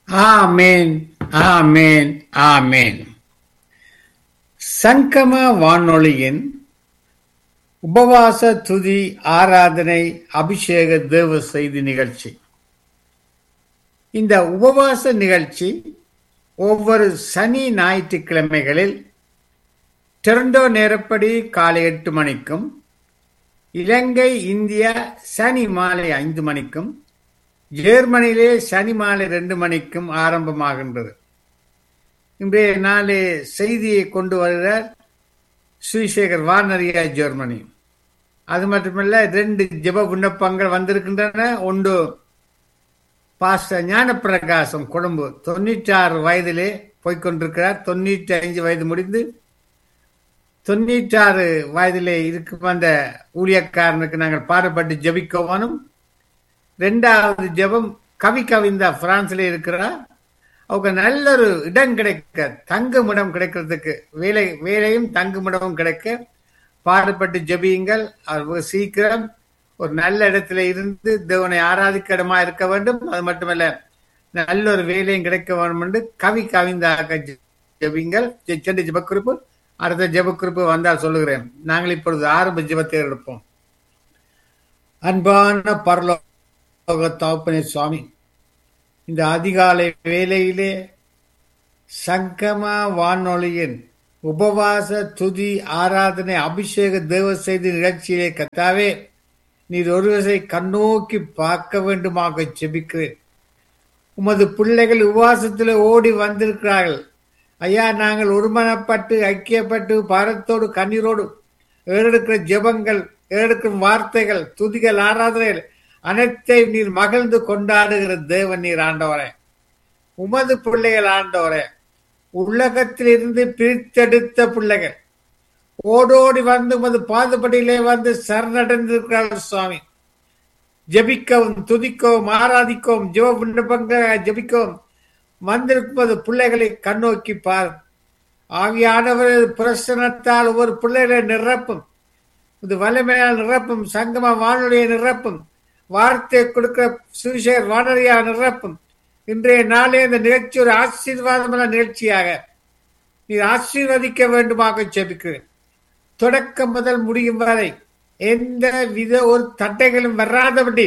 ஆமேன் ஆமேன் ஆமேன் சங்கம வானொலியின் உபவாச துதி ஆராதனை அபிஷேக தேவ செய்தி நிகழ்ச்சி இந்த உபவாச நிகழ்ச்சி ஒவ்வொரு சனி ஞாயிற்றுக்கிழமைகளில் டொரண்டோ நேரப்படி காலை எட்டு மணிக்கும் இலங்கை இந்தியா சனி மாலை ஐந்து மணிக்கும் ஜெர்மனியிலே சனி மாலை ரெண்டு மணிக்கும் ஆரம்பமாகின்றது இன்றைய நாளே செய்தியை கொண்டு வருகிறார் சுவிசேகர் வானரியா ஜெர்மனி அது மட்டுமல்ல ரெண்டு ஜெப விண்ணப்பங்கள் வந்திருக்கின்றன ஒன்று பாஸ்டர் ஞானப்பிரகாசம் கொழும்பு தொண்ணூற்றி ஆறு வயதிலே போய்கொண்டிருக்கிறார் தொண்ணூற்றி ஐந்து வயது முடிந்து தொண்ணூற்றி ஆறு வயதிலே இருக்கும் அந்த ஊழியக்காரனுக்கு நாங்கள் பாடுபட்டு ஜெபிக்கவானும் ரெண்டாவது ஜெபம் கவி கவிந்தா பிரான்ஸ்ல இருக்கிறார் அவங்க நல்ல ஒரு இடம் கிடைக்க தங்குமிடம் கிடைக்கிறதுக்கு வேலை வேலையும் தங்குமிடமும் கிடைக்க பாடுபட்டு ஜெபியுங்கள் அவர் சீக்கிரம் ஒரு நல்ல இடத்துல இருந்து தேவனை ஆராதிக்க இடமா இருக்க வேண்டும் அது மட்டுமல்ல நல்ல ஒரு வேலையும் கிடைக்க வேண்டும் என்று கவி கவிந்தாக ஜெபிங்கள் சென்று ஜெபக்குறிப்பு அடுத்த ஜெபக்குறிப்பு வந்தால் சொல்லுகிறேன் நாங்கள் இப்பொழுது ஆரம்ப ஜெபத்தை எடுப்போம் அன்பான பரலோக தாப்பனே சுவாமி இந்த அதிகாலை வேலையிலே சங்கமா வானொலியின் உபவாச துதி ஆராதனை அபிஷேக தேவ செய்தி நிகழ்ச்சியிலே கத்தாவே நீர் ஒருவரை கண்ணோக்கி பார்க்க வேண்டுமாக செபிக்கிறேன் உமது பிள்ளைகள் உபவாசத்தில் ஓடி வந்திருக்கிறார்கள் ஐயா நாங்கள் ஒருமனப்பட்டு ஐக்கியப்பட்டு பாரத்தோடு கண்ணீரோடு ஏறெடுக்கிற ஜெபங்கள் ஏறெடுக்கும் வார்த்தைகள் துதிகள் ஆராதனைகள் அனைத்தை நீர் மகிழ்ந்து கொண்டாடுகிற தேவன் நீர் ஆண்டவரே உமது பிள்ளைகள் ஆண்டவரே உலகத்திலிருந்து பிரித்தெடுத்த பிள்ளைகள் ஓடோடி வந்து உமது பாதுபடியிலே வந்து சரணடைந்திருக்கிறார்கள் சுவாமி ஜபிக்கவும் துதிக்கவும் ஆராதிக்கவும் ஜெப விண்ணப்பங்களை ஜபிக்கவும் வந்திருப்பது பிள்ளைகளை கண்ணோக்கி பார் ஆகியானவர் பிரசனத்தால் ஒவ்வொரு பிள்ளைகளை நிரப்பும் இது வலிமையால் நிரப்பும் சங்கம வானொலியை நிரப்பும் வார்த்தை கொடுக்கிற சுவிசேகர் வானொலியா நிரப்பும் இன்றைய நாளே இந்த நிகழ்ச்சி ஒரு ஆசீர்வாதமான நிகழ்ச்சியாக நீர் ஆசீர்வதிக்க வேண்டுமாக ஜெபிக்கிறேன் தொடக்கம் முதல் முடியும் வரை எந்த வித ஒரு தட்டைகளும் வராதபடி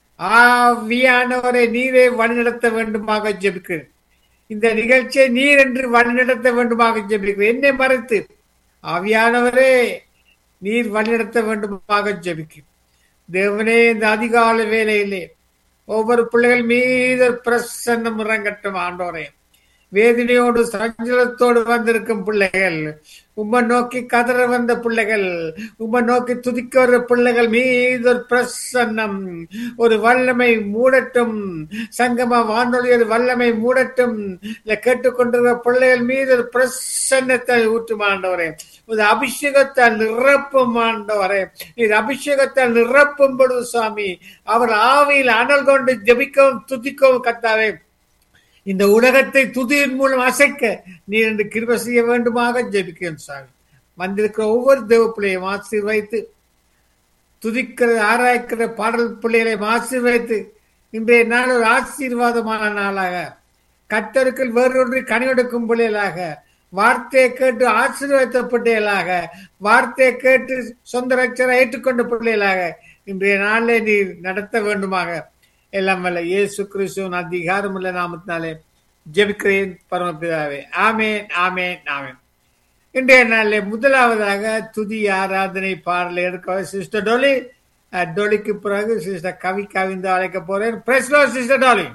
ஆவியானவரை நீரை வழிநடத்த வேண்டுமாக ஜெபிக்கிறேன் இந்த நிகழ்ச்சியை நீர் என்று வழிநடத்த வேண்டுமாக ஜெபிக்கிறேன் என்னை மறைத்து ஆவியானவரே நீர் வழிநடத்த வேண்டுமாக ஜெபிக்கிறேன் தேவனே இந்த அதிகால வேலையிலே ஒவ்வொரு பிள்ளைகள் மீது பிரசன்னம் இறங்கட்டும் ஆண்டோரே வேதனையோடு சஞ்சலத்தோடு வந்திருக்கும் பிள்ளைகள் உம்ம நோக்கி கதற வந்த பிள்ளைகள் உம்ம நோக்கி துதிக்க வர பிள்ளைகள் மீது ஒரு பிரசன்னம் ஒரு வல்லமை மூடட்டும் சங்கம வானொலி ஒரு வல்லமை மூடட்டும் இல்ல கேட்டுக்கொண்டிருக்கிற பிள்ளைகள் மீது ஒரு பிரசன்னத்தை ஊற்றும் ஆண்டவரே ஒரு அபிஷேகத்தால் நிரப்பும் ஆண்டவரே இது அபிஷேகத்தால் நிரப்பும் பொழுது சுவாமி அவர் ஆவியில் அனல் கொண்டு ஜபிக்கவும் துதிக்கவும் கத்தாவே இந்த உலகத்தை துதியின் மூலம் அசைக்க நீ என்று கிருப செய்ய வேண்டுமாக ஜெபிக்கிறேன் சாமி வந்திருக்கிற ஒவ்வொரு தேவ பிள்ளையும் ஆசீர்வைத்து துதிக்கிற ஆராய்க்கிற பாடல் பிள்ளைகளை ஆசீர்வைத்து இன்றைய நாள் ஒரு ஆசீர்வாதமான நாளாக கத்தருக்கள் வேறொன்று கனிவெடுக்கும் பிள்ளைகளாக வார்த்தையை கேட்டு ஆசீர்வதித்த பிள்ளைகளாக வார்த்தையை கேட்டு சொந்த ரச்சரை ஏற்றுக்கொண்ட பிள்ளைகளாக இன்றைய நாளிலே நீர் நடத்த வேண்டுமாக எல்லாம் வல்ல இயேசு கிறிஸ்துவின் அதிகாரம் உள்ள நாமத்தினாலே ஜெபிக்கிறேன் பரமபிதாவே ஆமேன் ஆமேன் ஆமேன் இன்றைய நாளில் முதலாவதாக துதி ஆராதனை பாடலை எடுக்க சிஸ்டர் டோலி டோலிக்கு பிறகு சிஸ்டர் கவி கவிந்து அழைக்க போறேன் பிரஸ்லோ சிஸ்டர் டோலி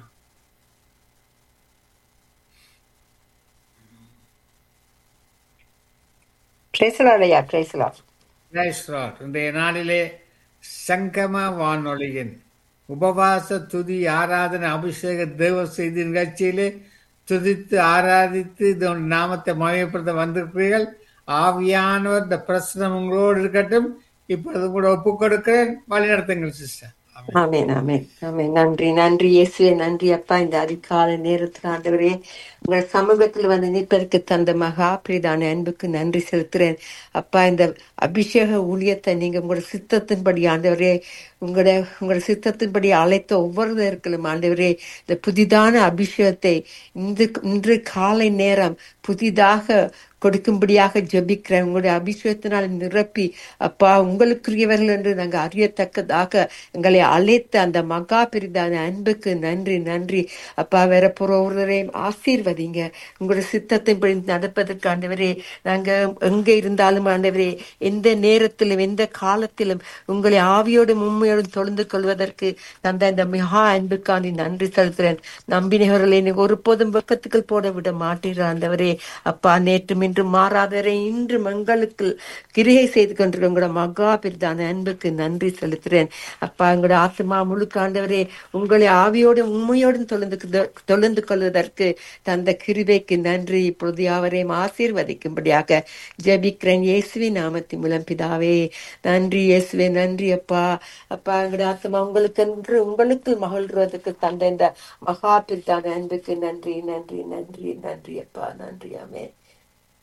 பேசலாடையா பேசலாம் இன்றைய நாளிலே சங்கம வானொலியின் உபவாச துதி ஆராதனை அபிஷேக தேவ செய்தி நிகழ்ச்சியிலே துதித்து ஆராதித்து இதன் நாமத்தை மயப்படுத்த வந்திருக்கிறீர்கள் ஆவியானவர் இந்த பிரச்சனை உங்களோடு இருக்கட்டும் இப்பொழுது கூட ஒப்பு கொடுக்கிறேன் வழிநடத்துங்கள் சிஸ்டர் ஆமேன் ஆமேன் ஆமேன் நன்றி நன்றி இயேசுவே நன்றி அப்பா இந்த அதிகால நேரத்தில் ஆண்டவரே உங்கள் சமூகத்தில் வந்து நிற்பதற்கு தந்த மகா பிரிதான அன்புக்கு நன்றி செலுத்துறேன் அப்பா இந்த அபிஷேக ஊழியத்தை நீங்க உங்களோட சித்தத்தின்படி ஆண்டவரே உங்களுடைய உங்களுடைய சித்தத்தின்படி அழைத்த ஒவ்வொருவருக்கும் ஆண்டவரே இந்த புதிதான அபிஷேகத்தை இன்று இன்று காலை நேரம் புதிதாக கொடுக்கும்படியாக ஜெபிக்கிறேன் உங்களுடைய அபிஷேகத்தினால் நிரப்பி அப்பா உங்களுக்குரியவர்கள் என்று நாங்கள் அறியத்தக்கதாக எங்களை அழைத்த அந்த மகா பெரிதான அன்புக்கு நன்றி நன்றி அப்பா வேற ஒருவரையும் ஆசீர்வதிங்க உங்களுடைய சித்தத்தின்படி நடப்பதற்கு ஆண்டவரே நாங்கள் எங்கே இருந்தாலும் ஆண்டவரே எந்த நேரத்திலும் எந்த காலத்திலும் உங்களை ஆவியோடும் உண்மையோடும் தொழுந்து கொள்வதற்கு தந்த இந்த மகா அன்புக்காண்டி நன்றி செலுத்துகிறேன் நம்பினவர்களை நீ ஒருபோதும் வெப்பத்துக்கள் போட விட மாட்டீர் ஆண்டவரே அப்பா நேற்றும் இன்று மாறாதவரை இன்று மங்களுக்கு கிரியை செய்து கொண்டிருக்கிற உங்களோட மகா பெரிதான அன்புக்கு நன்றி செலுத்துகிறேன் அப்பா எங்களோட ஆத்மா முழுக்க ஆண்டவரே உங்களை ஆவியோடு உண்மையோடும் தொழுந்து தொழுந்து கொள்வதற்கு தந்த கிருபைக்கு நன்றி இப்பொழுது யாவரையும் ஆசீர்வதிக்கும்படியாக ஜெபிக்கிறேன் இயேசுவின் நாமத்தின் மூலம் பிதாவே நன்றி இயேசுவே நன்றி அப்பா அப்பா எங்களோட ஆத்மா உங்களுக்கு என்று உங்களுக்கு மகிழ்வதற்கு தந்த இந்த மகா பிரித்தான அன்புக்கு நன்றி நன்றி நன்றி நன்றி அப்பா நன்றி ஆமே